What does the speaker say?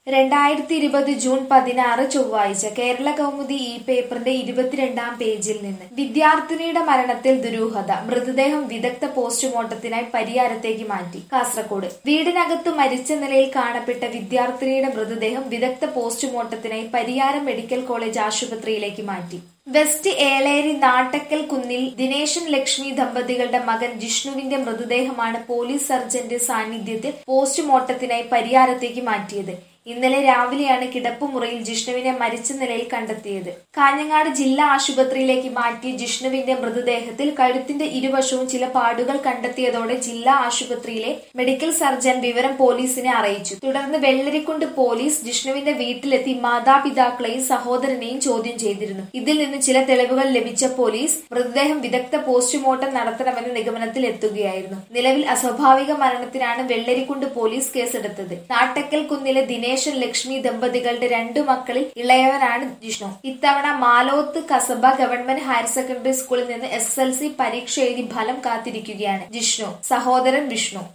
രണ്ടായിരത്തി ഇരുപത് ജൂൺ പതിനാറ് ചൊവ്വാഴ്ച കേരള കൗമുദി ഈ പേപ്പറിന്റെ ഇരുപത്തിരണ്ടാം പേജിൽ നിന്ന് വിദ്യാർത്ഥിനിയുടെ മരണത്തിൽ ദുരൂഹത മൃതദേഹം വിദഗ്ധ പോസ്റ്റ്മോർട്ടത്തിനായി പരിയാരത്തേക്ക് മാറ്റി കാസർകോട് വീടിനകത്ത് മരിച്ച നിലയിൽ കാണപ്പെട്ട വിദ്യാർത്ഥിനിയുടെ മൃതദേഹം വിദഗ്ധ പോസ്റ്റ്മോർട്ടത്തിനായി പരിയാരം മെഡിക്കൽ കോളേജ് ആശുപത്രിയിലേക്ക് മാറ്റി വെസ്റ്റ് ഏളേരി നാട്ടക്കൽ കുന്നിൽ ദിനേശൻ ലക്ഷ്മി ദമ്പതികളുടെ മകൻ ജിഷ്ണുവിന്റെ മൃതദേഹമാണ് പോലീസ് സർജന്റെ സാന്നിധ്യത്തിൽ പോസ്റ്റ്മോർട്ടത്തിനായി പരിയാരത്തേക്ക് മാറ്റിയത് ഇന്നലെ രാവിലെയാണ് കിടപ്പുമുറിയിൽ ജിഷ്ണുവിനെ മരിച്ച നിലയിൽ കണ്ടെത്തിയത് കാഞ്ഞങ്ങാട് ജില്ലാ ആശുപത്രിയിലേക്ക് മാറ്റിയ ജിഷ്ണുവിന്റെ മൃതദേഹത്തിൽ കഴുത്തിന്റെ ഇരുവശവും ചില പാടുകൾ കണ്ടെത്തിയതോടെ ജില്ലാ ആശുപത്രിയിലെ മെഡിക്കൽ സർജൻ വിവരം പോലീസിനെ അറിയിച്ചു തുടർന്ന് വെള്ളരിക്കുണ്ട് പോലീസ് ജിഷ്ണുവിന്റെ വീട്ടിലെത്തി മാതാപിതാക്കളെയും സഹോദരനെയും ചോദ്യം ചെയ്തിരുന്നു ഇതിൽ നിന്ന് ചില തെളിവുകൾ ലഭിച്ച പോലീസ് മൃതദേഹം വിദഗ്ധ പോസ്റ്റ്മോർട്ടം നടത്തണമെന്ന നിഗമനത്തിൽ എത്തുകയായിരുന്നു നിലവിൽ അസ്വാഭാവിക മരണത്തിനാണ് വെള്ളരിക്കുണ്ട് പോലീസ് കേസെടുത്തത് നാട്ടക്കൽ കുന്നിലെ ദിനേശൻ ലക്ഷ്മി ദമ്പതികളുടെ രണ്ടു മക്കളിൽ ഇളയവനാണ് ജിഷ്ണു ഇത്തവണ Maloth Kasaba government higher secondary സ്കൂളിൽ നിന്ന് എസ് എൽ സി പരീക്ഷ എഴുതി ഫലം കാത്തിരിക്കുകയാണ് ജിഷ്ണു സഹോദരൻ വിഷ്ണു